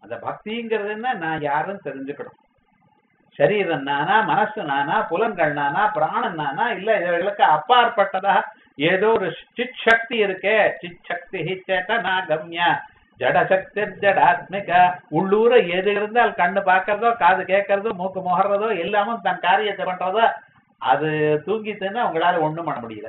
அந்த பக்திங்கிறது என்ன நான் யாருன்னு தெரிஞ்சுக்கணும் சரீரம் நானா மனசு நானா புலன்கள் நானா பிராணன் நானா இல்ல இவர்களுக்கு அப்பாற்பட்டதா ஏதோ ஒரு சித் சக்தி இருக்கே சித் சக்தி சேட்டனா கம்யா ஜடசக்தி ஜடாத்மிக உள்ளூர எது இருந்தால் கண்ணு பார்க்கறதோ காது கேட்கறதோ மூக்கு முகர்றதோ எல்லாமும் தன் காரியத்தை பண்றதோ அது தூங்கிட்டுன்னா உங்களால ஒண்ணும் பண்ண முடியல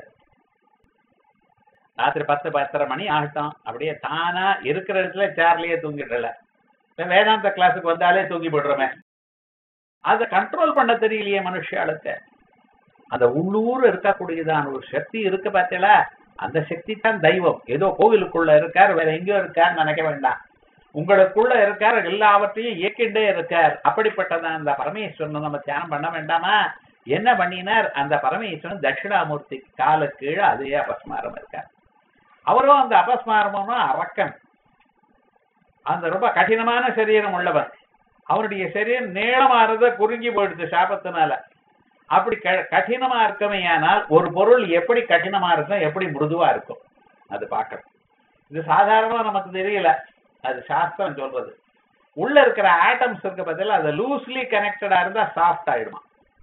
ராத்திரி பத்து பத்தரை மணி ஆகட்டும் அப்படியே தானா இருக்கிற இடத்துல சேர்லயே தூங்கிடல இப்ப வேதாந்த கிளாஸுக்கு வந்தாலே தூங்கி போடுறோமே அதை கண்ட்ரோல் பண்ண தெரியலையே மனுஷாளுக்கு அந்த உள்ளூர் இருக்கக்கூடியதான ஒரு சக்தி இருக்கு பார்த்தீங்களா அந்த சக்தி தான் தெய்வம் ஏதோ கோவிலுக்குள்ள இருக்கார் வேற எங்கேயோ இருக்கார் நினைக்க வேண்டாம் உங்களுக்குள்ள இருக்கார் எல்லாவற்றையும் இயக்கிண்டே இருக்கார் அப்படிப்பட்டதான் அந்த பரமேஸ்வரன் நம்ம தியானம் பண்ண வேண்டாமா என்ன பண்ணினார் அந்த பரமேஸ்வரன் தட்சிணாமூர்த்தி காலு கீழே அதே அபஸ்மாரம் இருக்கார் அவரும் அந்த அபஸ்மாரமும் அரக்கன் அந்த ரொம்ப கடினமான சரீரம் உள்ளவன் அவனுடைய சரீரம் நீளமானத குறுங்கி போயிடுது சாபத்தினால அப்படி க- கடினமா இருக்கமையானால் ஒரு பொருள் எப்படி கடினமா இருக்கும் எப்படி மிருதுவா இருக்கும் அது பார்க்கணும் இது சாதாரணமா நமக்கு தெரியல அது சாஸ்திரம் சொல்றது உள்ள இருக்கிற ஆட்டம்ஸ் இருக்க பதில் அது லூஸ்லி கனெக்டடா இருந்தா சாஃப்ட் ஆயிடுமா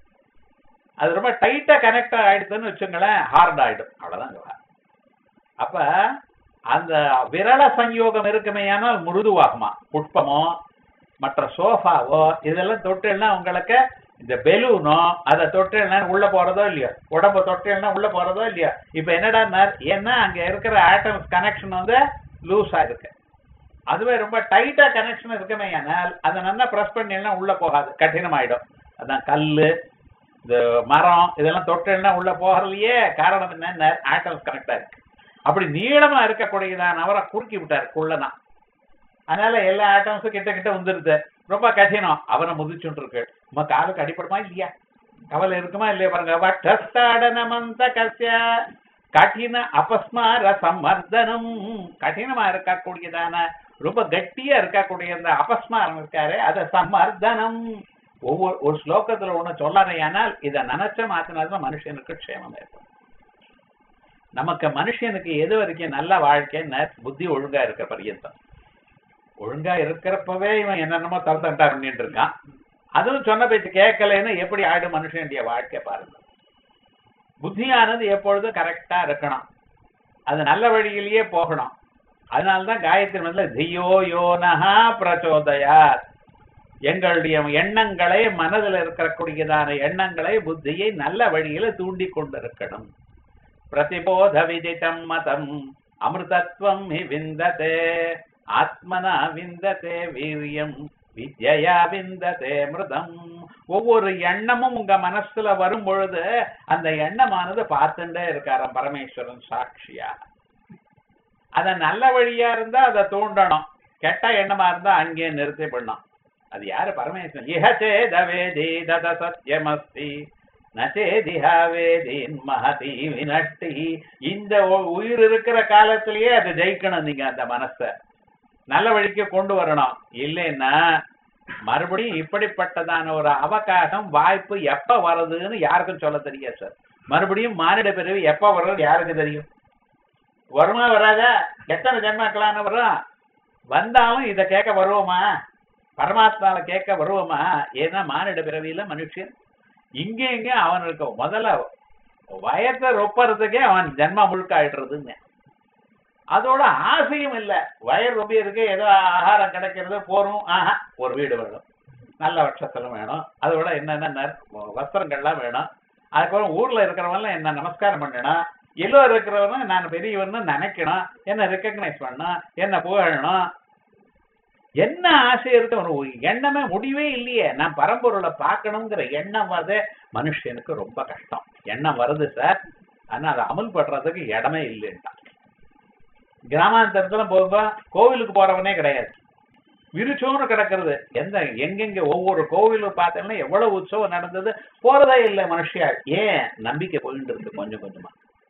அது ரொம்ப டைட்டா கனெக்ட் ஆயிடுதுன்னு வச்சுங்களேன் ஹார்ட் ஆயிடும் அவ்வளவுதான் விவகாரம். அப்ப அந்த விரல சஞ்யோகம் இருக்குமேயானால் மிருதுவாகுமா புஷ்பமோ மற்ற சோஃபாவோ இதெல்லாம் தொட்டுன்னா உங்களுக்கு இந்த பெலூனோ அதை தொட்டுனா உள்ள போறதோ இல்லையோ உடம்ப தொட்டுனா உள்ள போறதோ இல்லையோ இப்ப என்னடா ஏன்னா அங்க இருக்கிற ஆட்டம்ஸ் கனெக்ஷன் வந்து லூஸா இருக்கு அதுவே ரொம்ப டைட்டா கனெக்ஷன் இருக்குமே ஆனால் அதை நல்லா ப்ரெஸ் பண்ணினா உள்ள போகாது கடினமாயிடும் அதான் கல்லு இந்த மரம் இதெல்லாம் தொட்டுனா உள்ள போகலையே காரணம் என்ன ஆட்டம்ஸ் கனெக்டா இருக்கு அப்படி நீளமா இருக்கக்கூடியதான் அவரை குறுக்கி விட்டார் குள்ளனா அதனால எல்லா ஆட்டம்ஸும் கிட்ட கிட்ட வந்துருது ரொம்ப கடினம் அவனை முதிச்சுட்டு இருக்கு உமா காலுக்கு அடிப்படுமா இல்லையா கவலை இருக்குமா இல்லையா பாருங்க வட்டஸ்தாடனமந்த கசிய கடின அபஸ்மார சம்மர்தனம் கடினமா இருக்கக்கூடியதான ரொம்ப கட்டியா இருக்கக்கூடிய அந்த அபஸ்மாரம் இருக்காரு அத சம்மர்தனம் ஒவ்வொரு ஒரு ஸ்லோகத்துல ஒண்ணு சொல்லாரையானால் இதை நினைச்ச மாத்தினாதான் மனுஷனுக்கு க்ஷேமம் ஏற்படும் நமக்கு மனுஷனுக்கு எது வரைக்கும் நல்ல வாழ்க்கைன்னு புத்தி ஒழுங்கா இருக்க பரியந்தம் ஒழுங்கா இருக்கிறப்பவே இவன் என்னென்னமோ தரத்தண்டா பண்ணிட்டு இருக்கான் அதுவும் சொன்ன பேச்சு கேட்கலைன்னு எப்படி ஆயிடும் மனுஷனுடைய வாழ்க்கை பாருங்க புத்தியானது எப்பொழுதும் கரெக்டா இருக்கணும் அது நல்ல வழியிலேயே போகணும் அதனால்தான் காயத்ரி மந்திர தியோ யோனஹா பிரச்சோதயாத் எங்களுடைய எண்ணங்களை மனதில் இருக்கக்கூடியதான எண்ணங்களை புத்தியை நல்ல வழியில தூண்டி கொண்டிருக்கணும் பிரதிபோத விதிதம் மதம் அமிர்தத்வம் ஹி விந்ததே ஆத்மனா விந்ததே வீரியம் வித்யா விந்ததே மிருதம் ஒவ்வொரு எண்ணமும் உங்க மனசுல வரும் பொழுது அந்த எண்ணமானது பார்த்துட்டே இருக்காராம் பரமேஸ்வரன் சாட்சியா அத நல்ல வழியா இருந்தா அதை தூண்டணும் கெட்ட எண்ணமா இருந்தா அங்கே நிறுத்தி பண்ணும் அது யாரு பரமேஸ்வரன் இஹச்சே தவேதி தத சத்தியமஸ்தி நச்சேதிஹா வேதீன் மகதி வினஷ்டி இந்த ஒ- உயிர் இருக்கிற காலத்திலேயே அதை ஜெயிக்கணும் நீங்க அந்த மனச நல்ல வழிக்கு கொண்டு வரணும் இல்லைன்னா மறுபடியும் இப்படிப்பட்டதான ஒரு அவகாசம் வாய்ப்பு எப்ப வருதுன்னு யாருக்கும் சொல்ல தெரியாது சார் மறுபடியும் மானிட பிறவி எப்ப வர்றது யாருக்கு தெரியும் வருமா வராதா எத்தனை ஜென்மாக்களான வரும் வந்தாலும் இத கேட்க வருவோமா பரமாத்மாவை கேட்க வருவோமா ஏன்னா மானிட பிறவியில மனுஷன் இங்க இங்க அவனுக்கு முதல்ல வயத்தை ரொப்பறதுக்கே அவன் ஜென்மா முழுக்க ஆயிடுறதுங்க அதோட ஆசையும் இல்ல வயர் ரொம்ப இருக்கு ஏதோ ஆகாரம் கிடைக்கிறது போறோம் ஆஹா ஒரு வீடு வேணும் நல்ல வருஷத்துல வேணும் அதோட என்னென்ன வஸ்திரங்கள்லாம் வேணும் அதுக்கப்புறம் ஊர்ல இருக்கிறவங்க என்ன நமஸ்காரம் பண்ணணும் எல்லோ இருக்கிறவனும் நான் பெரியவன்னு நினைக்கணும் என்ன ரெக்கக்னைஸ் பண்ணணும் என்ன புகழணும் என்ன ஆசை இருக்கு ஒரு எண்ணமே முடிவே இல்லையே நான் பரம்பொருளை பார்க்கணுங்கிற எண்ணம் வருது மனுஷனுக்கு ரொம்ப கஷ்டம் எண்ணம் வருது சார் ஆனா அதை அமல்படுறதுக்கு இடமே இல்லைன்ட்டான் கிராமாந்தரத்துல போக கோவிலுக்கு போறவனே கிடையாது விருச்சோன்னு கிடக்கிறது எந்த எங்கெங்க ஒவ்வொரு கோவிலும் பார்த்தோம்னா எவ்வளவு உற்சவம் நடந்தது போறதே இல்லை மனுஷியாள் ஏன் நம்பிக்கை போயிட்டு இருக்கு கொஞ்சம் கொஞ்சமா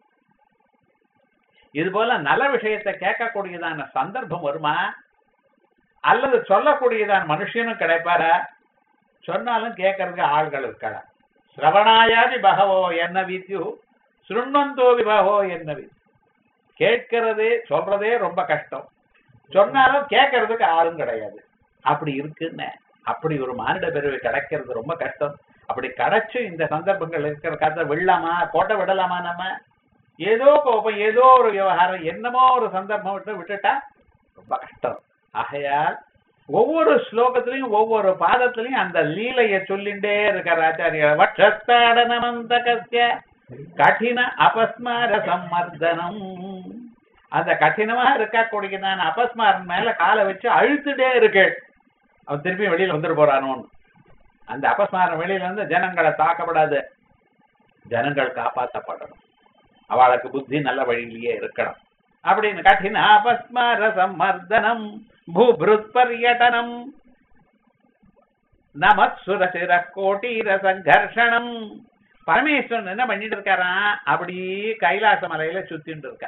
இது போல நல்ல விஷயத்தை கேட்கக்கூடியதான சந்தர்ப்பம் வருமா அல்லது சொல்லக்கூடியதான மனுஷனும் கிடைப்பாரா சொன்னாலும் கேட்கறதுக்கு ஆள்கள் இருக்கா சிரவணாயாதி பகவோ என்ன வித்யு சுருண்ணந்தோவி பகவோ என்ன வித் கேட்கறதே சொல்றதே ரொம்ப கஷ்டம் சொன்னாலும் கேட்கறதுக்கு ஆளும் கிடையாது அப்படி இருக்குன்னு அப்படி ஒரு மானிட பிறவி கிடைக்கிறது ரொம்ப கஷ்டம் அப்படி கிடைச்சு இந்த சந்தர்ப்பங்கள் இருக்கிற கதை விடலாமா கோட்டை விடலாமா நம்ம ஏதோ கோபம் ஏதோ ஒரு விவகாரம் என்னமோ ஒரு சந்தர்ப்பம் விட்டு விட்டுட்டா ரொம்ப கஷ்டம் ஆகையால் ஒவ்வொரு ஸ்லோகத்திலையும் ஒவ்வொரு பாதத்திலையும் அந்த லீலைய சொல்லிண்டே இருக்கார் ஆச்சாரியர் வட்சஸ்தாடனமந்த கசிய கடின அபஸ்மார சம்மர்தனம் அந்த கடினமா இருக்கக்கூடிய நான் அபஸ்மாரன் மேல காலை வச்சு அழுத்துட்டே இருக்கேன் அவன் திருப்பி வெளியில வந்துட்டு போறானோன்னு அந்த அபஸ்மாரம் வெளியில வந்து ஜனங்களை தாக்கப்படாது ஜனங்கள் காப்பாற்றப்படணும் அவளுக்கு புத்தி நல்ல வழியிலேயே இருக்கணும் அப்படின்னு கடின அபஸ்மார சம்மர்தனம் பூபிருத் பர்யட்டனம் நமசுரசிர கோட்டீர சங்கர்ஷணம் பரமேஸ்வரன் என்ன பண்ணிட்டு இருக்காராம் அப்படி கைலாச மலையில சுத்திட்டு இருக்க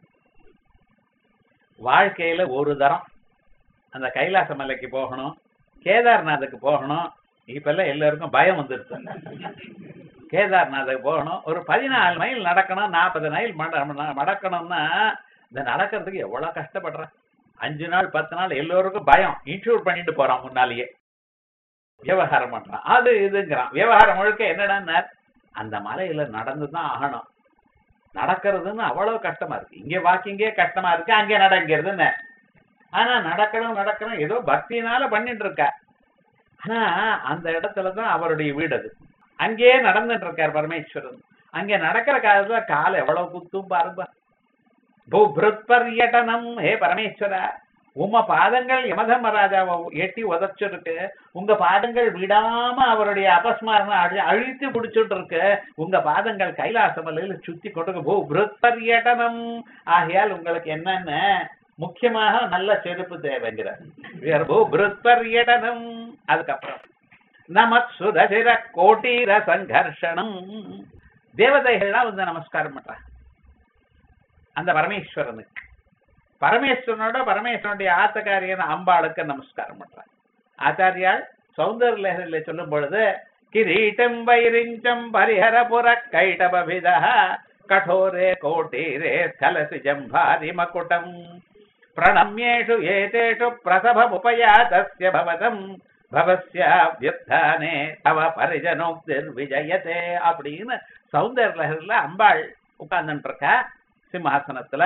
வாழ்க்கையில ஒரு தரம் அந்த கைலாச மலைக்கு போகணும் கேதார்நாத்துக்கு போகணும் இப்ப எல்லாம் எல்லாருக்கும் பயம் வந்துருச்சு கேதார்நாத்துக்கு போகணும் ஒரு பதினாலு மைல் நடக்கணும் நாற்பது மைல் மட மடக்கணும்னா இந்த நடக்கிறதுக்கு எவ்வளவு கஷ்டப்படுறேன் அஞ்சு நாள் பத்து நாள் எல்லோருக்கும் பயம் இன்சூர் பண்ணிட்டு போறான் முன்னாலேயே விவகாரம் பண்றான் அது இதுங்கிறான் விவகாரம் முழுக்க என்னடான்னா அந்த மலையில நடந்துதான் ஆகணும் நடக்கிறதுன்னு அவ்வளவு கஷ்டமா இருக்கு இங்க வாக்கிங்கே கஷ்டமா இருக்கு அங்கே நடங்கிறதுன்னு ஆனா நடக்கணும் நடக்கணும் ஏதோ பக்தினால பண்ணிட்டு இருக்கா ஆனா அந்த இடத்துலதான் அவருடைய வீடு அது அங்கேயே நடந்துட்டு இருக்கார் பரமேஸ்வரன் அங்க நடக்கிற காலத்துல கால் எவ்வளவு குத்தும் பாருங்க பூபிருத் பர்யட்டனம் ஹே பரமேஸ்வரா உம்ம பாதங்கள் யமதர்மராஜாவை எட்டி உதச்சிருக்கு உங்க பாதங்கள் விடாம அவருடைய அபஸ்மாரணம் அழி அழித்து பிடிச்சிட்டு இருக்கு உங்க பாதங்கள் கைலாச மலையில சுத்தி கொண்டு பூ பர்யட்டனம் ஆகையால் உங்களுக்கு என்னன்னு முக்கியமாக நல்ல செருப்பு தேவைங்கிறார் பூ பர்யட்டனம் அதுக்கப்புறம் நமத் சுதசிர கோட்டீர சங்கர்ஷணம் தேவதைகள்லாம் வந்து நமஸ்காரம் பண்றாங்க அந்த பரமேஸ்வரனுக்கு பரமேஸ்வரனோட பரமேஸ்வரனுடைய ஆத்தக்காரியான அம்பாளுக்கு நமஸ்காரம் பண்றாங்க ஆச்சாரியால் சௌந்தர லஹரில சொல்லும் பொழுது கிரீட்டம் வைரிஞ்சம் பரிஹரபுர கைடபித கठोरे கோட்டீரே ஸ்கலசி ஜம்பாரி மகுடம் பிரணம்யேஷு ஏதேஷு பிரசபமுபயாதஸ்ய பவதம் பவஸ்யாவியத்தானே தவ பரிஜனோக்திர் விஜயதே அப்படின்னு சௌந்தர லஹரில அம்பாள் உட்கார்ந்துட்டு இருக்கா சிம்ஹாசனத்துல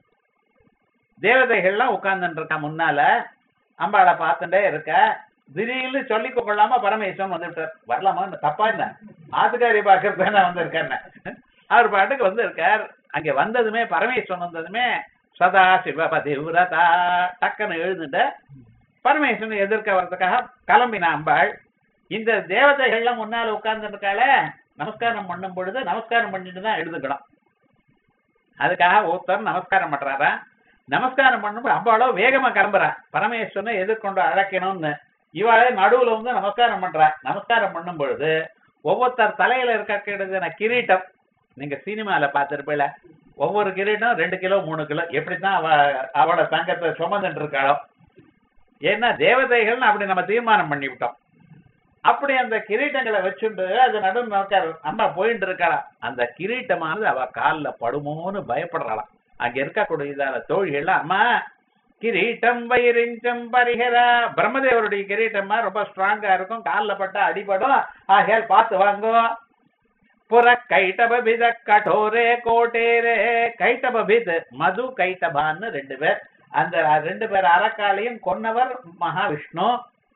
தேவதைகள்லாம் உட்கார்ந்துட்டு இருக்கா முன்னால அம்பாளை பார்த்துட்டே இருக்க திடீர்னு சொல்லி கொள்ளாம பரமேஸ்வரன் வந்துட்டார் வரலாமா தப்பா என்ன ஆத்துக்காரி பாக்குறது நான் வந்திருக்கேன் அவர் பாட்டுக்கு வந்திருக்கார் அங்க வந்ததுமே பரமேஸ்வரன் வந்ததுமே சதா சிவபதி விரதா டக்குன்னு எழுந்துட்டு பரமேஸ்வரன் எதிர்க்க வர்றதுக்காக கிளம்பினா அம்பாள் இந்த தேவதைகள்லாம் முன்னால உட்கார்ந்து இருக்காள நமஸ்காரம் பண்ணும் பொழுது நமஸ்காரம் பண்ணிட்டு தான் எழுதுக்கணும் அதுக்காக ஒருத்தர் நமஸ்காரம் பண்றாரா நமஸ்காரம் பண்ணும்போது அம்பாளோ வேகமா கிளம்புறா பரமேஸ்வரனை எதிர்கொண்டு அழைக்கணும்னு இவாளே நடுவுல வந்து நமஸ்காரம் பண்றா நமஸ்காரம் பண்ணும் பொழுது ஒவ்வொருத்தர் தலையில இருக்க கிரீட்டம் நீங்க சினிமால பார்த்திருப்பீல ஒவ்வொரு கிரீட்டம் ரெண்டு கிலோ மூணு கிலோ எப்படித்தான் அவ அவளோட தங்கத்தை சுமந்துட்டு இருக்காளோ ஏன்னா தேவதைகள்னு அப்படி நம்ம தீர்மானம் பண்ணிவிட்டோம் அப்படி அந்த கிரீட்டங்களை வச்சுட்டு அது நடு நோக்கார் அம்மா போயிட்டு இருக்காளா அந்த கிரீட்டமானது அவ கால்ல படுமோன்னு பயப்படுறாளாம் அங்க இருக்கக்கூடியதான தோழிகள் அம்மா கிரீட்டம் வைரிஞ்சம் பரிகரா பிரம்மதேவருடைய கிரீட்டமா ரொம்ப ஸ்ட்ராங்கா இருக்கும் கால்ல பட்டா அடிபடும் ஆகையால் பார்த்து வாங்கோ புற கைட்டபித கடோரே கோட்டேரே கைட்டபித் மது கைட்டபான்னு ரெண்டு பேர் அந்த ரெண்டு பேர் அரக்காலையும் கொன்னவர் மகாவிஷ்ணு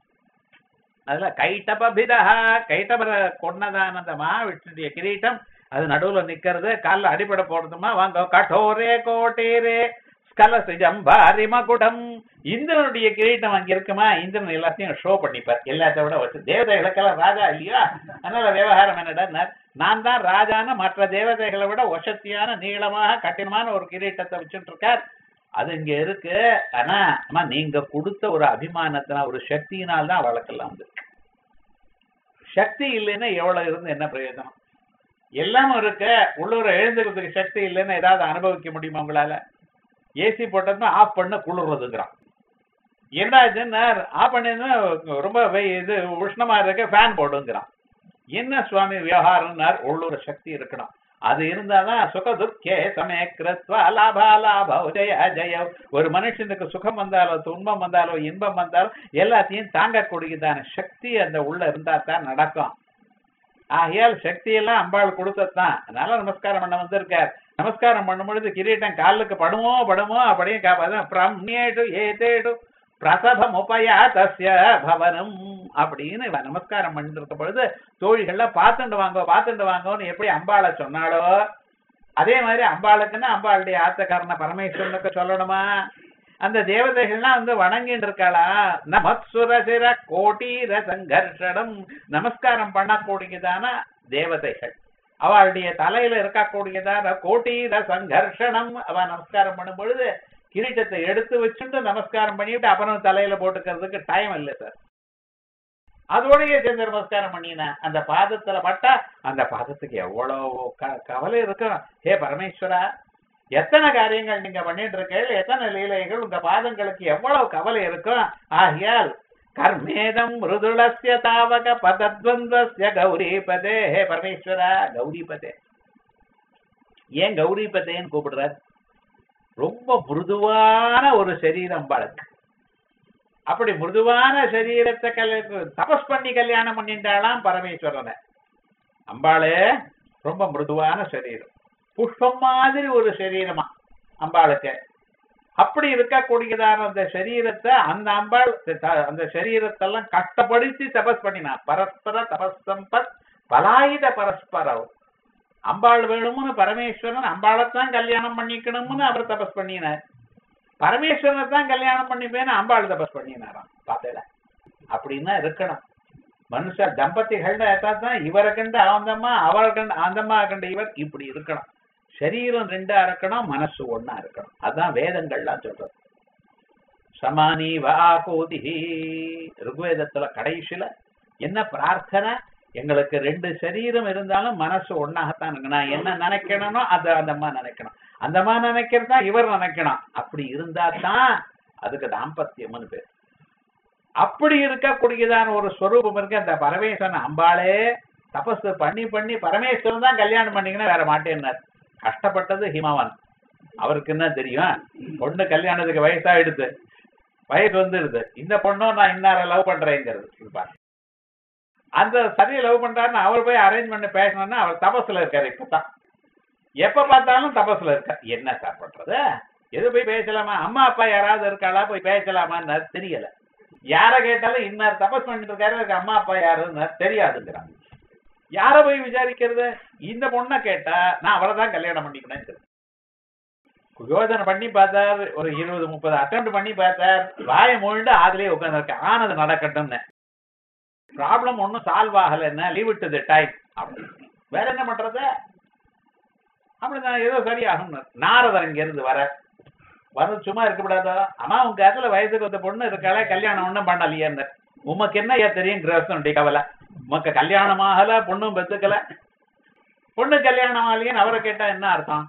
அதுல கைட்டபிதா கைட்டபர கொன்னதான அந்த மகாவிஷ்ணுடைய கிரீட்டம் அது நடுவுல நிக்கிறது கால்ல அடிபட போடுறதுமா வாங்க கடோரே கோட்டேரே ஸ்கலசு ஜம்பாரி மகுடம் இந்திரனுடைய கிரீட்டம் அங்க இருக்குமா இந்திரன் எல்லாத்தையும் ஷோ பண்ணிப்பார் எல்லாத்த விட வச்சு தேவதைகளுக்கெல்லாம் ராஜா இல்லையா அதனால விவகாரம் என்னடா நான் தான் ராஜான மற்ற தேவதைகளை விட வசத்தியான நீளமாக கடினமான ஒரு கிரீட்டத்தை வச்சுட்டு இருக்கார் அது இங்க இருக்கு ஆனா அம்மா நீங்க கொடுத்த ஒரு அபிமானத்தினா ஒரு சக்தியினால் தான் வழக்கெல்லாம் வந்து சக்தி இல்லைன்னா எவ்வளவு இருந்து என்ன பிரயோஜனம் எல்லாமும் இருக்க உள்ளூர எழுந்துக்கிறதுக்கு சக்தி இல்லைன்னா ஏதாவது அனுபவிக்க முடியுமா உங்களால ஏசி போட்டதுன்னா ஆஃப் பண்ண குளிர்றதுங்கிறான் என்ன ஆச்சுன்னா ஆஃப் பண்ணதுன்னா ரொம்ப வெய்- இது உஷ்ணமா இருக்க ஃபேன் போடுங்கிறான் என்ன சுவாமி விவகாரம்னார் உள்ளூர சக்தி இருக்கணும் அது இருந்தாதான் சுக துக்கே சமய கிருத்வா லாபா லாப ஜெய ஜெய ஒரு மனுஷனுக்கு சுகம் வந்தாலோ துன்பம் வந்தாலோ இன்பம் வந்தாலோ எல்லாத்தையும் தாங்கக்கூடியதான சக்தி அந்த உள்ள இருந்தா தான் நடக்கும் ஆகையால் சக்தி எல்லாம் அம்பாள் கொடுத்ததுதான் அதனால நமஸ்காரம் பண்ண வந்திருக்கார் நமஸ்காரம் பண்ணும் பொழுது கிரீட்டம் காலுக்கு படுமோ படுமோ அப்படியே காப்பாது பிரம்னேடு ஏதேடு பிரசபம் உபயா தஸ்ய பவனம் அப்படின்னு இவன் நமஸ்காரம் பண்ணிட்டு இருக்க பொழுது தோழிகள்ல பாத்துண்டு வாங்க பாத்துண்டு வாங்கன்னு எப்படி அம்பாளை சொன்னாலோ அதே மாதிரி அம்பாளுக்குன்னா அம்பாளுடைய ஆத்தக்காரன பரமேஸ்வரனுக்கு சொல்லணுமா அந்த தேவதைகள்லாம் வந்து வணங்கிட்டு இருக்காளா நமத்சுரசிர கோட்டீர சங்கர்ஷனம் நமஸ்காரம் பண்ணக்கூடியதான தேவதைகள் அவளுடைய தலையில இருக்கக்கூடியதான கோட்டீர சங்கர்ஷனம் அவ நமஸ்காரம் பண்ணும் பொழுது கிரீட்டத்தை எடுத்து வச்சுட்டு நமஸ்காரம் பண்ணிட்டு அப்புறம் தலையில போட்டுக்கிறதுக்கு டைம் இல்லை சார் அதோடய சேர்ந்து நமஸ்காரம் பண்ணின அந்த பாதத்துல பட்டா அந்த பாதத்துக்கு எவ்வளவு க- கவலை இருக்கும் ஹே பரமேஸ்வரா எத்தனை காரியங்கள் நீங்க பண்ணிட்டு இருக்கீங்க எத்தனை லீலைகள் உங்க பாதங்களுக்கு எவ்வளவு கவலை இருக்கும் ஆகையால் கர்மேதம் மிருதுளஸ்ய தாவக பதத்வந்தஸ்ய கௌரிபதே ஹே பரமேஸ்வரா கௌரிபதே ஏன் கௌரிபதேன்னு கூப்பிடுறார் ரொம்ப மிருதுவான ஒரு சரீரம் அம்பாளுக்கு அப்படி மிருதுவான சரீரத்தை கல் தபஸ் பண்ணி கல்யாணம் பண்ணிட்டாளாம் பரமேஸ்வரனை அம்பாளே ரொம்ப மிருதுவான சரீரம் புஷ்பம் மாதிரி ஒரு சரீரமா அம்பாளுக்கு அப்படி இருக்கக்கூடியதான அந்த சரீரத்தை அந்த அம்பாள் த- அந்த சரீரத்தெல்லாம் கஷ்டப்படுத்தி தபஸ் பண்ணினா பரஸ்பர தபஸ் சம்பத் பலாயுத பரஸ்பரம் அம்பாள் வேணும்னு பரமேஸ்வரன் அம்பாளைத்தான் கல்யாணம் பண்ணிக்கணும்னு அவர் தபஸ் பண்ணினார் பரமேஸ்வரனை தான் கல்யாணம் பண்ணிப்பேன்னு அம்பாள் தபஸ் பண்ணினாராம் பார்த்தல அப்படின்னா இருக்கணும் மனுஷ தம்பதிகள் தான் இவரை கண்டு அவந்தம்மா அவரை கண்டு அந்தம்மா கண்டு இவர் இப்படி இருக்கணும் சரீரம் ரெண்டா இருக்கணும் மனசு ஒண்ணா இருக்கணும் அதான் வேதங்கள்லாம் சொல்றது சமானி வாகோதிஹி ருக்வேதத்துல கடைசியில என்ன பிரார்த்தனை எங்களுக்கு ரெண்டு சரீரம் இருந்தாலும் மனசு ஒன்னாகத்தான் இருக்கு நான் என்ன நினைக்கணும்னோ அதை அந்த அம்மா நினைக்கணும் அந்த அம்மா நினைக்கிறதா இவர் நினைக்கணும் அப்படி இருந்தா தான் அதுக்கு தாம்பத்தியம்னு பேர் அப்படி இருக்கக்கூடியதான ஒரு ஸ்வரூபம் இருக்கு அந்த பரமேஸ்வரன் அம்பாளே தபசு பண்ணி பண்ணி பரமேஸ்வரன் தான் கல்யாணம் பண்ணீங்கன்னா வேற மாட்டேன்னார் கஷ்டப்பட்டது ஹிமவான் அவருக்கு என்ன தெரியும் பொண்ணு கல்யாணத்துக்கு வயசாயிடுது வயசு வந்துடுது இந்த பொண்ணும் நான் இன்னார லவ் பண்றேங்கிறது இருப்பார் அந்த சரியை லவ் பண்றாருன்னு அவர் போய் அரேஞ்ச் பண்ணி பேசணும்னா அவர் தபஸ்ல இருக்காரு இப்பதான் எப்ப பார்த்தாலும் தபஸ்ல இருக்கார் என்ன சார் பண்றது எது போய் பேசலாமா அம்மா அப்பா யாராவது இருக்காளா போய் பேசலாமான்னு தெரியல யார கேட்டாலும் இன்னார் தபஸ் பண்ணிட்டு இருக்காரு எனக்கு அம்மா அப்பா யாருன்னு தெரியாதுங்கிறான் யார போய் விசாரிக்கிறது இந்த பொண்ணை கேட்டா நான் அவரை தான் கல்யாணம் பண்ணிக்கணும் யோஜனை பண்ணி பார்த்தார் ஒரு இருபது முப்பது அட்டம் பண்ணி பார்த்தார் வாயை மூழ்ண்டு அதுலயே உட்காந்துருக்க ஆனது நடக்கட்டும்னு ப்ராப்ளம் ஒன்றும் சால்வ் ஆகல என்ன லீவ் இட் தி டைம் அப்படி வேற என்ன பண்றது அப்படி நான் ஏதோ சரியாகும் நாரதர் இங்க இருந்து வர வந்து சும்மா இருக்கக்கூடாதோ அம்மா உங்க இடத்துல வயசுக்கு வந்த பொண்ணு இருக்காளே கல்யாணம் ஒண்ணும் பண்ணலையேன்னு உமக்கு என்ன ஏன் தெரியும் கிரகஸ்தனுடைய கவலை உமக்கு கல்யாணம் ஆகல பொண்ணும் பெத்துக்கல பொண்ணு கல்யாணம் ஆகலையேன்னு அவரை கேட்டா என்ன அர்த்தம்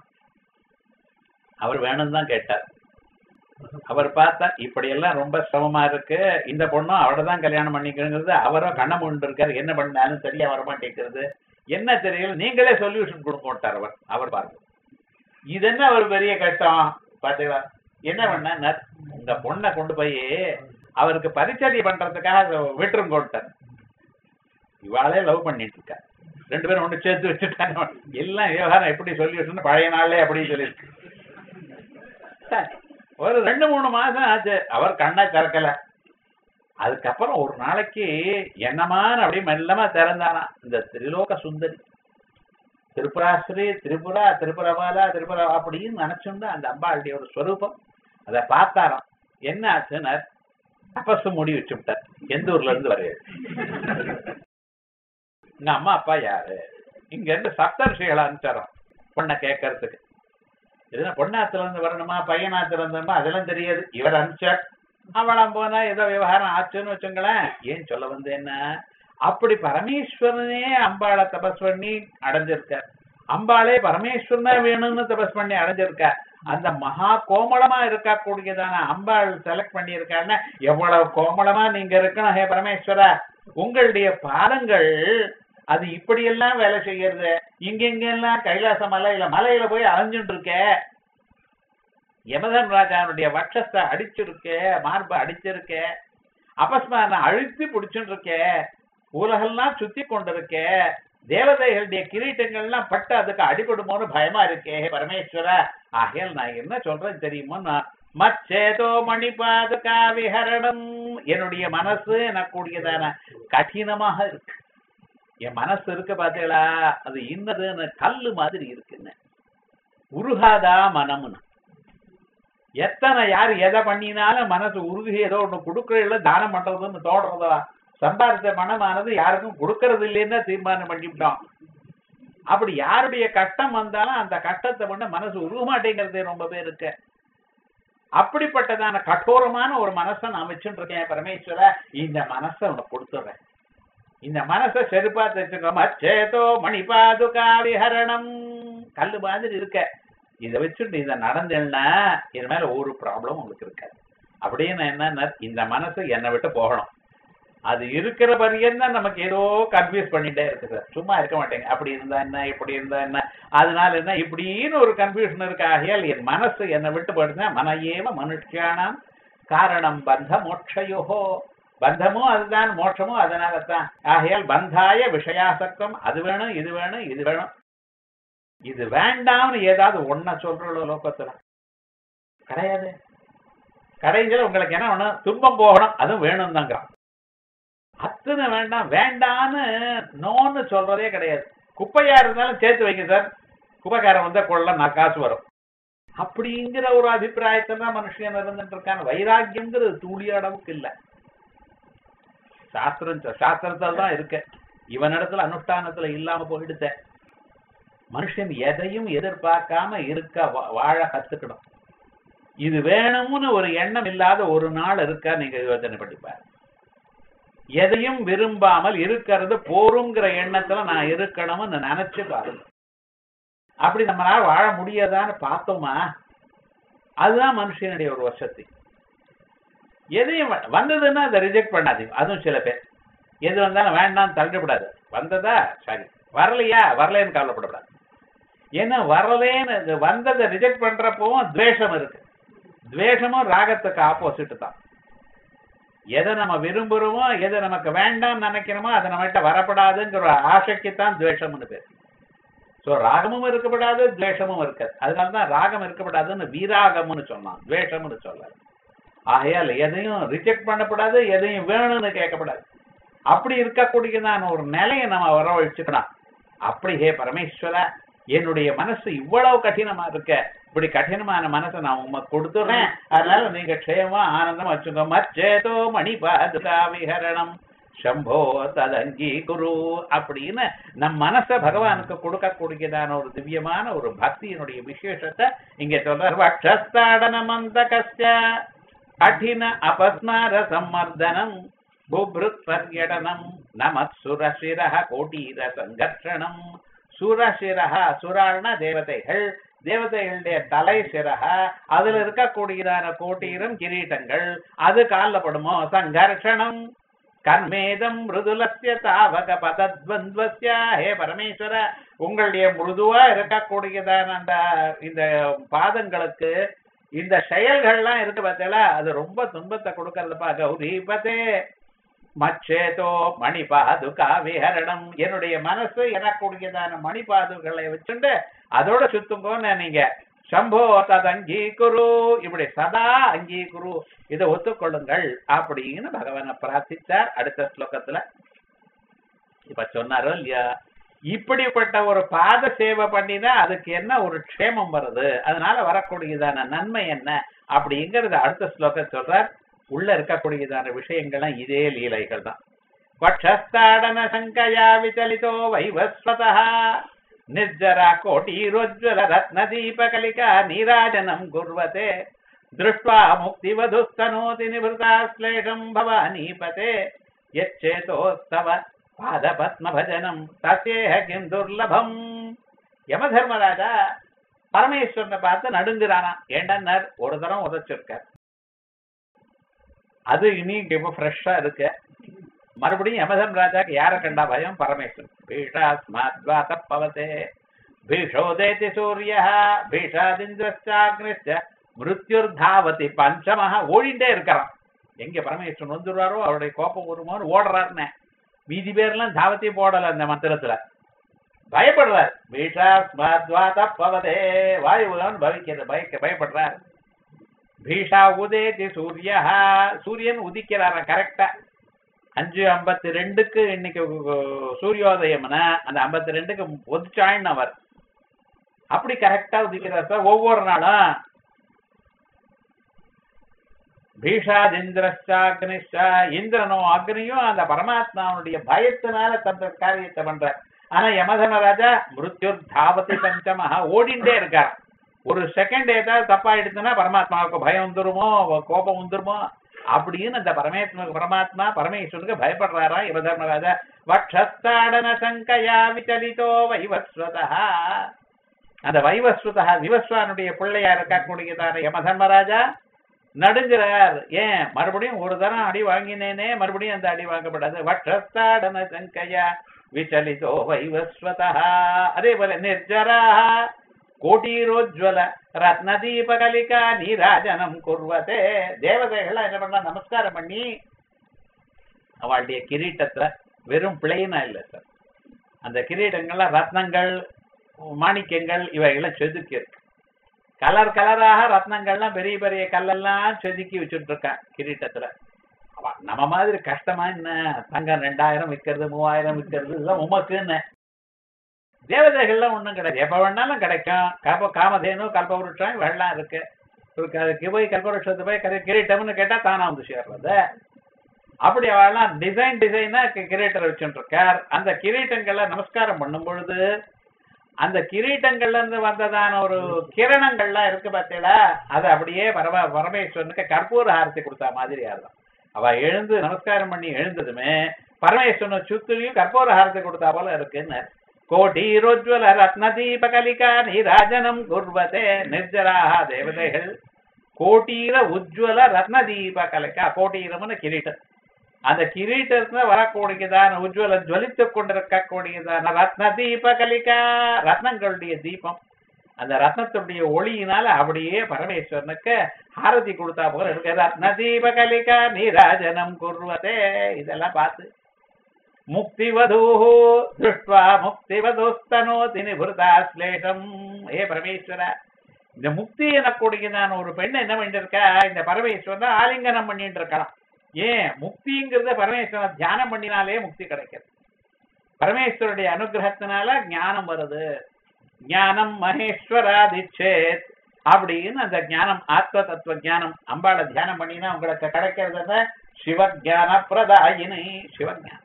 அவர் வேணும்னு தான் கேட்டார் அவர் பார்த்தா இப்படி எல்லாம் ரொம்ப சிரமமா இருக்கு இந்த பொண்ணும் அவரை தான் கல்யாணம் பண்ணிக்கிறது அவரும் கண்ண முண்டு இருக்காரு என்ன பண்ணாலும் சரியா வரமாட்டேங்கிறது என்ன தெரியல நீங்களே சொல்யூஷன் கொடுக்கட்டார் அவர் அவர் பாருங்க இது என்ன ஒரு பெரிய கஷ்டம் பாத்தீங்களா என்ன பண்ண உங்க பொண்ணை கொண்டு போய் அவருக்கு பரிச்சரிய பண்றதுக்காக விட்டுரும் கொண்டார் இவாளே லவ் பண்ணிட்டு இருக்கா ரெண்டு பேரும் ஒண்ணு சேர்த்து வச்சுட்டாங்க எல்லாம் விவகாரம் எப்படி சொல்யூஷன் பழைய நாள்ல அப்படி சொல்லியிருக்கு சரி, ஒரு ரெண்டு மூணு மாசம் ஆச்சு அவர் கண்ணை திறக்கல அதுக்கப்புறம் ஒரு நாளைக்கு என்னமான அப்படியே மெல்லமா திறந்தானா இந்த திரிலோக சுந்தரி திரிபுராஸ்ரீ திரிபுரா திரிபுரமாலா திரிபுரா அப்படின்னு நினைச்சோம்னா அந்த அம்பாளுடைய ஒரு ஸ்வரூபம் அதை பார்த்தாராம் என்ன ஆச்சுன்னா தபசு முடி வச்சு விட்டார் எந்த ஊர்ல இருந்து வரையாது எங்க அம்மா அப்பா யாரு இங்க இருந்து சப்தர்ஷிகளை அனுப்பிச்சாரோம் பொண்ணை கேட்கறதுக்கு எதுனா பொண்ணாத்துல இருந்து வரணுமா பையனாத்துல இருந்தோமா அதெல்லாம் தெரியாது இவர் அனுப்பிச்சார் அவளாம் போனா ஏதோ விவகாரம் ஆச்சுன்னு வச்சுங்களேன் ஏன் சொல்ல வந்து என்ன அப்படி பரமேஸ்வரனே அம்பாளை தபஸ் பண்ணி அடைஞ்சிருக்கார் அம்பாளே பரமேஸ்வரனே வேணும்னு தபஸ் பண்ணி அடைஞ்சிருக்கார் அந்த மகா கோமளமா இருக்கக்கூடியதான அம்பாள் செலக்ட் பண்ணி இருக்காருன்னா எவ்வளவு கோமளமா நீங்க இருக்கணும் ஹே பரமேஸ்வரா உங்களுடைய பாதங்கள் அது இப்படியெல்லாம் வேலை செய்யறது இங்கெங்கெல்லாம் கைலாச மலையில மலையில போய் அலைஞ்சுட்டு இருக்க யமதன் ராஜாவுடைய வட்சத்தை அடிச்சிருக்க மார்பை அடிச்சிருக்க அபஸ்மான அழுத்தி பிடிச்சுட்டு இருக்க உலகெல்லாம் சுத்தி கொண்டிருக்க தேவதைகளுடைய கிரீட்டங்கள்லாம் பட்டு அதுக்கு அடிபடுமோன்னு பயமா இருக்கே பரமேஸ்வர ஆகையால் நான் என்ன சொல்றேன் தெரியுமோ நான் மச்சேதோ மணிபாதுகா விஹரணம் என்னுடைய மனசு எனக்கூடியதான கடினமாக இருக்கு என் மனசு இருக்கு பாத்தீங்களா அது இன்னதுன்னு கல்லு மாதிரி இருக்குன்னு உருகாதா மனம்னு எத்தனை யார் எதை பண்ணினாலும் மனசு உருகி ஏதோ ஒண்ணு கொடுக்கறதுல தானம் பண்றதுன்னு தோடுறதா சம்பாதித்த மனமானது யாருக்கும் கொடுக்கறது இல்லைன்னு தீர்மானம் பண்ணிவிட்டோம் அப்படி யாருடைய கஷ்டம் வந்தாலும் அந்த கஷ்டத்தை பண்ண மனசு உருக மாட்டேங்கிறதே ரொம்ப பேருக்கு அப்படிப்பட்டதான கடோரமான ஒரு மனசை நான் வச்சுட்டு இருக்கேன் பரமேஸ்வர இந்த மனசை உனக்கு கொடுத்துடுறேன் இந்த மனசை செருப்பா தச்சுக்கோ மச்சேதோ மணிபாதுகா விஹரணம் கல்லு மாதிரி இருக்க இதை வச்சுட்டு இதை நடந்தேன்னா இது மேல ஒரு ப்ராப்ளம் உங்களுக்கு இருக்காது அப்படின்னு என்ன இந்த மனசு என்னை விட்டு போகணும் அது இருக்கிற பரியந்தான் நமக்கு ஏதோ கன்ஃபியூஸ் பண்ணிட்டே இருக்கு சார் சும்மா இருக்க மாட்டேங்க அப்படி இருந்தா என்ன இப்படி இருந்தா என்ன அதனால என்ன இப்படின்னு ஒரு கன்ஃபியூஷன் இருக்கு ஆகையால் என் மனசு என்னை விட்டு போடுதுன்னா மன ஏவ மனுஷியானாம் காரணம் பந்த மோட்சயோகோ பந்தமும் அதுதான் மோட்சமும் அதனால தான் ஆகையால் பந்தாய விஷயாசக்தம் அது வேணும் இது வேணும் இது வேணும் இது வேண்டாம்னு ஏதாவது ஒன்ன சொல்றோம் லோகத்துல கிடையாது கடைசியில் உங்களுக்கு என்ன வேணும் துன்பம் போகணும் அதுவும் வேணும் தாங்க அத்தனை வேண்டாம் வேண்டான்னு நோன்னு சொல்றதே கிடையாது குப்பையா இருந்தாலும் சேர்த்து வைங்க சார் குப்பைக்காரன் வந்தா கொள்ள நான் காசு வரும் அப்படிங்கிற ஒரு அபிப்பிராயத்தை தான் மனுஷன் இருந்துட்டு இருக்கான் வைராக்கியம்ங்கிறது துளி அளவுக்கு இல்ல சாஸ்திரம் சாஸ்திரத்தில் தான் இருக்கு இவனிடத்துல அனுஷ்டானத்துல இல்லாம போயிடுத்த மனுஷன் எதையும் எதிர்பார்க்காம இருக்க வாழ கத்துக்கணும் இது வேணும்னு ஒரு எண்ணம் இல்லாத ஒரு நாள் இருக்கா நீங்க யோசனை பண்ணிப்பாரு எதையும் விரும்பாமல் இருக்கிறது போருங்கிற எண்ணத்துல நான் இருக்கணும்னு நினைச்சு பாருங்க அப்படி நம்மளால வாழ முடியாதான்னு பார்த்தோமா அதுதான் மனுஷனுடைய ஒரு வசதி எதையும் வந்ததுன்னா அதை ரிஜெக்ட் பண்ணாதீங்க அதுவும் சில பேர் எது வந்தாலும் வேண்டாம் தள்ளிடக்கூடாது வந்ததா சரி வரலையா வரலேன்னு கவலைப்படக்கூடாது ஏன்னா வரலேன்னு வந்ததை ரிஜெக்ட் பண்றப்பவும் துவேஷம் இருக்கு துவேஷமும் ராகத்துக்கு ஆப்போசிட் தான் எதை நம்ம விரும்புறோமோ எதை நமக்கு வேண்டாம் நினைக்கிறோமோ அதை நம்மகிட்ட வரப்படாதுங்கிற ஆசைக்குத்தான் துவேஷம்னு பேர் ஸோ ராகமும் இருக்கப்படாது துவேஷமும் இருக்காது அதனாலதான் ராகம் இருக்கப்படாதுன்னு வீராகம்னு சொன்னான் துவேஷம்னு சொல்லாது ஆகையால் எதையும் ரிஜெக்ட் பண்ணக்கூடாது எதையும் வேணும்னு கேட்கக்கூடாது அப்படி இருக்கக்கூடியதான ஒரு நிலையை நம்ம வரவழைச்சுக்கலாம் அப்படி ஹே பரமேஸ்வர என்னுடைய மனசு இவ்வளவு கடினமா இருக்க இப்படி கடினமான மனசை நான் உமக்கு கொடுத்துறேன் அதனால நீங்க க்ஷேமா ஆனந்தம் வச்சுக்கோ மச்சேதோ மணி பாதுகா விஹரணம் சம்போ ததங்கி குரு அப்படின்னு நம் மனச பகவானுக்கு கொடுக்கக்கூடியதான ஒரு திவ்யமான ஒரு பக்தியினுடைய விசேஷத்தை இங்க சொல்ற வக்ஷஸ்தாடன மந்த கஷ்ட கடின அபஸ்மார சம்மர்தனம் புப்ருத் பர்யடனம் நமத் சுரசிர கோட்டீர சங்கர்ஷணம் சுரசிரஹ சுரான தேவதைகள் தேவதைகளுடைய தலை சிரக அதுல இருக்கக்கூடியதான கோட்டீரம் கிரீட்டங்கள் அது காலில் படுமோ சங்கர்ஷணம் கர்மேதம் மிருதுலசிய தாவக பதத்வந்த்வஸ்ய ஹே பரமேஸ்வர உங்களுடைய மிருதுவா இருக்கக்கூடியதான அந்த இந்த பாதங்களுக்கு இந்த செயல்கள்லாம் இருக்கு பார்த்தீங்களா அது ரொம்ப துன்பத்தை கொடுக்கறதுப்பா கௌரிபதே மச்சேதோ மணிபாதுகா விஹரணம் என்னுடைய மனசு எனக்கூடியதான மணிபாதுகளை வச்சுண்டு அதோட சுத்துங்கோன்னு நீங்க சம்போ தத் அங்கீகுரு இப்படி சதா அங்கீகுரு இதை ஒத்துக்கொள்ளுங்கள் அப்படின்னு பகவானை பிரார்த்தித்தார் அடுத்த ஸ்லோகத்துல இப்ப சொன்னாரோ இல்லையா இப்படிப்பட்ட ஒரு பாத சேவை பண்ணினா அதுக்கு என்ன ஒரு க்ஷேமம் வருது அதனால வரக்கூடியதான நன்மை என்ன அப்படிங்கறது அடுத்த ஸ்லோகம் சொல்றார் உள்ள இருக்கக்கூடியதான விஷயங்கள்லாம் இதே லீலைகள் தான் பட்சஸ்தாடன சங்கயா விச்சலிதோ வைவஸ்வதா நிர்ஜரா கோட்டீரோஜ்வல ரத்ன தீபகலிகா நீராஜனம் குர்வதே திருஷ்ட்வா முக்திவதுஸ்தனோதி நிவృతా ஸ்லேஷம் பவானீபதே யச்சேதோஸ்தவ பாதபத்ம பஜனம் தசேஹ கிம் துர்லபம் யமதர்மராஜா பரமேஸ்வரனை பார்த்து நடுங்குறானா ஏண்டனர் ஒரு தரம் உதச்சிருக்கார் அது இனி இப்ப ஃப்ரெஷ்ஷா இருக்கு மறுபடியும் யமதன் ராஜாக்கு யார கண்டா பயம் பரமேஸ்வரன் பீஷாஸ்மாத்வாத பவதே பீஷோதேதி சூரிய பீஷாதிந்திரஸ்டாக்னிச்ச மிருத்யுர்தாவதி பஞ்சமஹா ஓடிண்டே இருக்கிறான் எங்க பரமேஸ்வரன் வந்துடுவாரோ அவருடைய கோபம் வருமோன்னு ஓடுறாருன்னு மீதி பேர்லாம் தாவத்தி போடல அந்த மந்திரத்துல பயப்படுறார் பீஷாஸ்மாத்வாத பவதே வாயுதான் பவிக்கிறது பயக்க பயப்படுறார் பீஷா உதேதி சூரிய சூரியன் உதிக்கிறார கரெக்டா அஞ்சு ஐம்பத்தி ரெண்டுக்கு இன்னைக்கு சூரியோதயம்னா அந்த ஐம்பத்தி ரெண்டுக்கு ஒதுச்சாயின்னு அவர் அப்படி கரெக்டா உதிக்கிறார் சார் ஒவ்வொரு நாளும் பீஷாதிந்திரஷ்டாக்னிஷா இந்திரனும் அக்னியும் அந்த பரமாத்மாவுடைய பயத்தினால தந்த காரியத்தை பண்ற ஆனா யமதனராஜா மிருத்யுர் தாவதி பஞ்சமஹா ஓடிண்டே இருக்கார் ஒரு செகண்ட் ஏதாவது தப்பா எடுத்துன்னா பரமாத்மாவுக்கு பயம் வந்துருமோ கோபம் வந்துருமோ அப்படின்னு அந்த பரமேஸ்வர பரமாத்மா பரமேஸ்வரனுக்கு பயப்படுறாரா யமதர்மராஜா வக்ஷஸ்தாடன சங்கையா விச்சலிதோ வைவஸ்வதா அந்த வைவஸ்வதா விவஸ்வானுடைய பிள்ளையா இருக்கக்கூடியதான யமதர்மராஜா நடுங்கிறார் ஏன் மறுபடியும் ஒரு தரம் அடி வாங்கினேனே மறுபடியும் அந்த அடி வாங்கப்படாது வட்டஸ்தாடன சங்கையா விச்சலிதோ வைவஸ்வதா அதே போல நிர்ஜரா கோட்டீரோஜ்வல ரத்னதீபகலிகா நீராஜனம் குர்வதே தேவதைகள் என்ன பண்ணா நமஸ்காரம் பண்ணி அவளுடைய கிரீட்டத்துல வெறும் பிளெயினா இல்ல சார் அந்த கிரீட்டங்கள்லாம் ரத்னங்கள் மாணிக்கங்கள் இவைகள்லாம் செதுக்கி இருக்கு கலர் கலராக ரத்னங்கள்லாம் பெரிய பெரிய கல்லெல்லாம் செதுக்கி வச்சுட்டு இருக்கான் கிரீட்டத்துல அவ நம்ம மாதிரி கஷ்டமா என்ன தங்கம் ரெண்டாயிரம் விற்கிறது மூவாயிரம் விற்கிறது இதெல்லாம் உமக்குன்னு தேவதைகள்லாம் ஒண்ணும் கிடையாது எப்ப வேணாலும் கிடைக்கும் கல்ப காமதேனு கல்பவருஷம் வெள்ளம் இருக்கு இருக்கு அதுக்கு போய் கல்பவருஷத்து போய் கரி- கிரீட்டம்னு கேட்டா தானா வந்து சேர்றது அப்படி அவெல்லாம் டிசைன் டிசைனா கிரீட்டர் வச்சுட்டு இருக்கார் அந்த கிரீட்டங்களை நமஸ்காரம் பண்ணும் பொழுது அந்த கிரீட்டங்கள்ல இருந்து வந்ததான ஒரு கிரணங்கள்லாம் இருக்கு பார்த்தீங்களா அது அப்படியே பரம பரமேஸ்வரனுக்கு கற்பூர ஆரத்தி கொடுத்தா மாதிரி ஆறுதான் அவ எழுந்து நமஸ்காரம் பண்ணி எழுந்ததுமே பரமேஸ்வரனை சுத்திலையும் கற்பூர ஆரத்தி கொடுத்தா போல இருக்குன்னு கோட்டீரோஜ்வல ரத்ன தீபகலிகா நீராஜனம் குர்வதே நிர்ஜராக தேவதைகள் கோட்டீர உஜ்வல ரத்ன தீபகலிகா கோட்டீரம்னு கிரீட்டம் அந்த கிரீட்டத்துல வரக்கூடியதான உஜ்வல ஜுவலித்துக் கொண்டிருக்கக்கூடியதான ரத்ன தீபகலிகா ரத்னங்களுடைய தீபம் அந்த ரத்னத்துடைய ஒளியினால அப்படியே பரமேஸ்வரனுக்கு ஆரதி கொடுத்தா போல இருக்கு ரத்ன தீபகலிகா நீராஜனம் குர்வதே இதெல்லாம் பார்த்து முக்திவதூஹு திருஷ்டுவா முக்திவதுஸ்தனோதி நிபுருதா ஸ்லேஷம் ஏ பரமேஸ்வர இந்த முக்தி எனக்கூடியதான ஒரு பெண் என்ன பண்ணிட்டு இருக்கா இந்த பரமேஸ்வரன் ஆலிங்கனம் பண்ணிட்டு இருக்கலாம் ஏன் முக்திங்கிறத பரமேஸ்வரன் தியானம் பண்ணினாலே முக்தி கிடைக்கிறது பரமேஸ்வருடைய அனுகிரகத்தினால ஞானம் வருது ஞானம் மகேஸ்வராதிச்சேத் அப்படின்னு அந்த ஞானம் ஆத்ம தத்துவ ஞானம் அம்பாளை தியானம் பண்ணினா உங்களுக்கு கிடைக்கிறது சிவஜான பிரதாயினி சிவஞானம்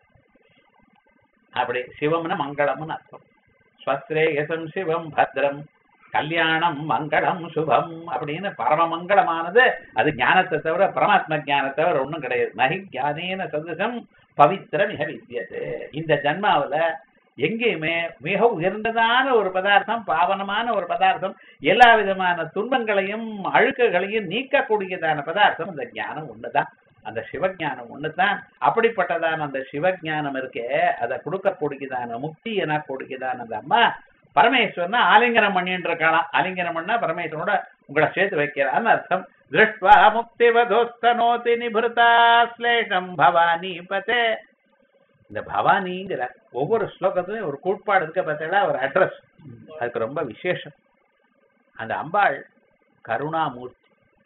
அப்படி சிவம்னு மங்களம்னு அர்த்தம் ஸ்வஸ்ரேயசம் சிவம் பத்ரம் கல்யாணம் மங்களம் சுபம் அப்படின்னு பரம மங்களமானது அது ஞானத்தை தவிர பரமாத்ம ஞானத்தை தவிர ஒண்ணும் கிடையாது நகி ஞானேன சதுசம் பவித்திர மிக வித்தியது இந்த ஜன்மாவுல எங்கேயுமே மிக உயர்ந்ததான ஒரு பதார்த்தம் பாவனமான ஒரு பதார்த்தம் எல்லா விதமான துன்பங்களையும் அழுக்குகளையும் நீக்கக்கூடியதான பதார்த்தம் இந்த ஞானம் ஒண்ணுதான் அந்த சிவஞானம் ஒண்ணுதான் அப்படிப்பட்டதான அந்த சிவஞானம் இருக்கே அதை கொடுக்கக்கூடியதான முக்தி என கூடியதான அந்த அம்மா பரமேஸ்வரனை ஆலிங்கனம் பண்ணிட்டு இருக்கலாம் ஆலிங்கனம் பண்ணா பரமேஸ்வரனோட உங்களை சேர்த்து வைக்கிறான்னு அர்த்தம் திருஷ்டுவா முக்தி வதோஸ்தனோதி நிபுருதா ஸ்லேஷம் பவானி பதே இந்த பவானிங்கிற ஒவ்வொரு ஸ்லோகத்துலயும் ஒரு கூட்பாடு இருக்க பார்த்தீங்களா ஒரு அட்ரஸ் அதுக்கு ரொம்ப விசேஷம் அந்த அம்பாள் கருணாமூர்த்தி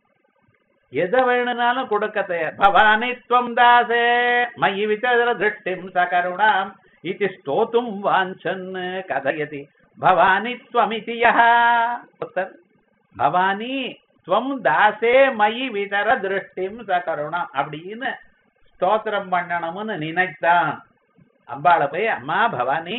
எதை வேணும்னாலும் கொடுக்க தயார் பவானி துவம் தாசே மயி விசர திருஷ்டிம் சகருணாம் இது ஸ்தோத்தும் வாஞ்சன் கதயதி பவானி துவமிதி யः ஒருத்தர் பவானி துவம் தாசே மயி விதர திருஷ்டிம் சகருணாம் அப்படின்னு ஸ்தோத்திரம் பண்ணணும்னு நினைத்தான் அம்பாளை போய் அம்மா பவானி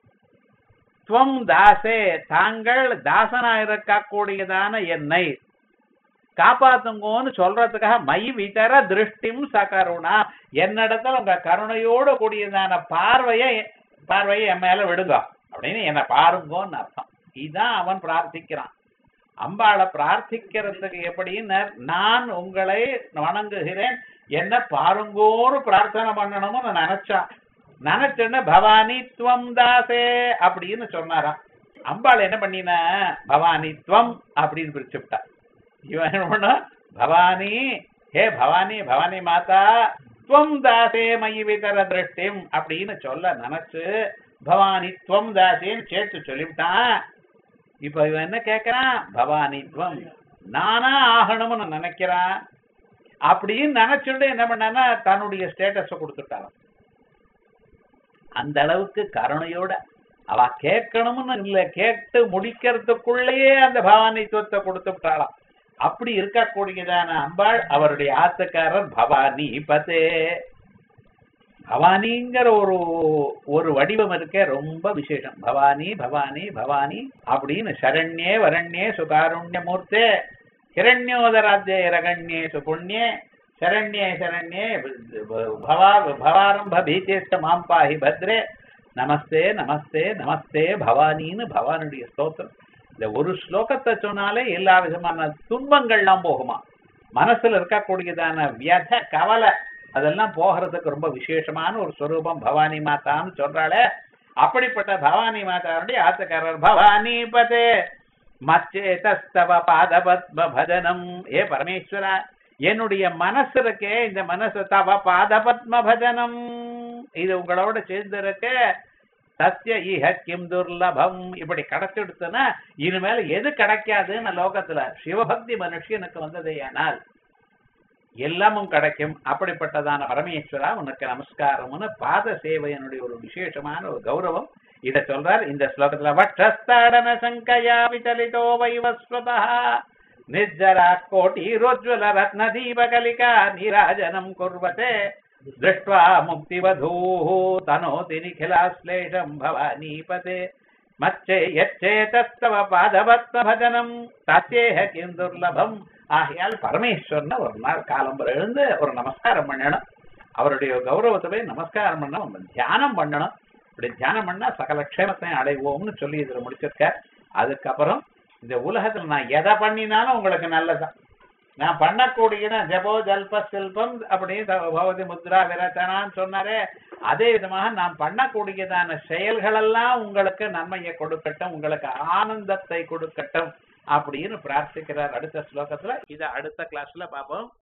துவம் தாசே தாங்கள் தாசனா இருக்கக்கூடியதான என்னை காப்பாத்துங்கோன்னு சொல்றதுக்காக மை விதர திருஷ்டிம் சகருணா என்னிடத்துல உங்க கருணையோடு கூடியதான பார்வையை பார்வையை என் மேல விடுங்க அப்படின்னு என்னை பாருங்கோன்னு அர்த்தம் இதான் அவன் பிரார்த்திக்கிறான் அம்பாளை பிரார்த்திக்கிறதுக்கு எப்படின்னு நான் உங்களை வணங்குகிறேன் என்ன பாருங்கோரு பிரார்த்தனை பண்ணணும்னு நான் நினைச்சான் நினைச்சேன்னு பவானி துவம் தாசே அப்படின்னு சொன்னாராம் அம்பாள் என்ன பண்ணினா பவானி துவம் அப்படின்னு பிரிச்சுட்டா இவன் என்ன பண்ணா பவானி ஹே பவானி பவானி மாதா துவம் தாசே மயி விதர திருஷ்டிம் அப்படின்னு சொல்ல நினைச்சு பவானி துவம் தாசேன்னு சேர்த்து சொல்லிவிட்டான் இப்ப இவன் என்ன கேக்குறான் பவானி துவம் நானா ஆகணும்னு நினைக்கிறான் அப்படின்னு நினைச்சுட்டு என்ன பண்ணான்னா தன்னுடைய ஸ்டேட்டஸ கொடுத்துட்டான் அந்த அளவுக்கு கருணையோட அவ கேட்கணும்னு இல்ல கேட்டு முடிக்கிறதுக்குள்ளேயே அந்த பவானித்துவத்தை கொடுத்து விட்டாளாம் அப்படி இருக்கக்கூடியதான அம்பாள் அவருடைய ஆத்துக்காரர் பவானி பதே பவானிங்கிற ஒரு ஒரு வடிவம் இருக்க ரொம்ப விசேஷம் பவானி பவானி பவானி அப்படின்னு சரண்யே வரண்யே சுகாருண்ய மூர்த்தே ஹிரண்யோதராத்திய ரகண்யே சுபுண்யே சரண்யே சரண்யே பவா பவாரம்ப பீச்சேஷ்ட மாம் பாஹி பத்ரே நமஸ்தே நமஸ்தே நமஸ்தே பவானின்னு பவானுடைய ஸ்தோத்திரம் இந்த ஒரு ஸ்லோகத்தை சொன்னாலே எல்லா விதமான துன்பங்கள்லாம் போகுமா மனசுல இருக்கக்கூடியதான வியத கவலை அதெல்லாம் போகிறதுக்கு ரொம்ப விசேஷமான ஒரு ஸ்வரூபம் பவானி மாதான்னு சொல்றாளே அப்படிப்பட்ட பவானி மாதாவுடைய ஆத்துக்காரர் பவானி பதே மச்சேதஸ்தவ பாதபத்ம பஜனம் ஏ பரமேஸ்வரா என்னுடைய மனசு இருக்கே இந்த மனசு தவ பாதபத்ம பஜனம் இது உங்களோட சேர்ந்து இருக்க சத்திய இஹ கிம் துர்லபம் இப்படி கிடைச்சிடுத்துன்னா இனிமேல் எது கிடைக்காதுன்னு லோகத்துல சிவபக்தி மனுஷனுக்கு வந்ததே ஆனால் எல்லாமும் கிடைக்கும் அப்படிப்பட்டதான பரமேஸ்வரா உனக்கு நமஸ்காரம்னு பாத சேவையனுடைய ஒரு விசேஷமான ஒரு கௌரவம் இத சொல்றார் இந்த ஸ்லோகத்துல வட்டஸ்தாடன சங்கயா விசலிதோ வைவஸ்வதா நிர்ஜரா கோட்டி ரோஜ்வல ரத்ன தீபகலிகா நீராஜனம் குர்வதே दृष्ट्वा मुक्तिवधूः तनोति निखिलाश्लेषम् भवानीपते மச்சே எச்சேதஸ்தவ பாதபத்மபஜனம் தத்தேக கிம் துர்லபம் ஆகையால் பரமேஸ்வரன் ஒரு நாள் காலம்பரம் எழுந்து ஒரு நமஸ்காரம் பண்ணணும் அவருடைய கௌரவத்துல நமஸ்காரம் பண்ணணும் தியானம் பண்ணணும் இப்படி தியானம் பண்ணா சகல க்ஷேமத்தையும் அடைவோம்னு சொல்லி இதுல முடிச்சிருக்க அதுக்கப்புறம் இந்த உலகத்துல நான் எதை பண்ணினாலும் உங்களுக்கு நல்லதான் நான் பண்ணக்கூடியது ஜபோ ஜல்ப சில்பம் அப்படின்னு பகவதி முத்ரா விரச்சனான்னு சொன்னாரே அதே விதமாக நான் பண்ணக்கூடியதான செயல்களெல்லாம் உங்களுக்கு நன்மையை கொடுக்கட்டும் உங்களுக்கு ஆனந்தத்தை கொடுக்கட்டும் அப்படின்னு பிரார்த்திக்கிறார் அடுத்த ஸ்லோகத்துல இதை அடுத்த கிளாஸ்ல பார்ப்போம்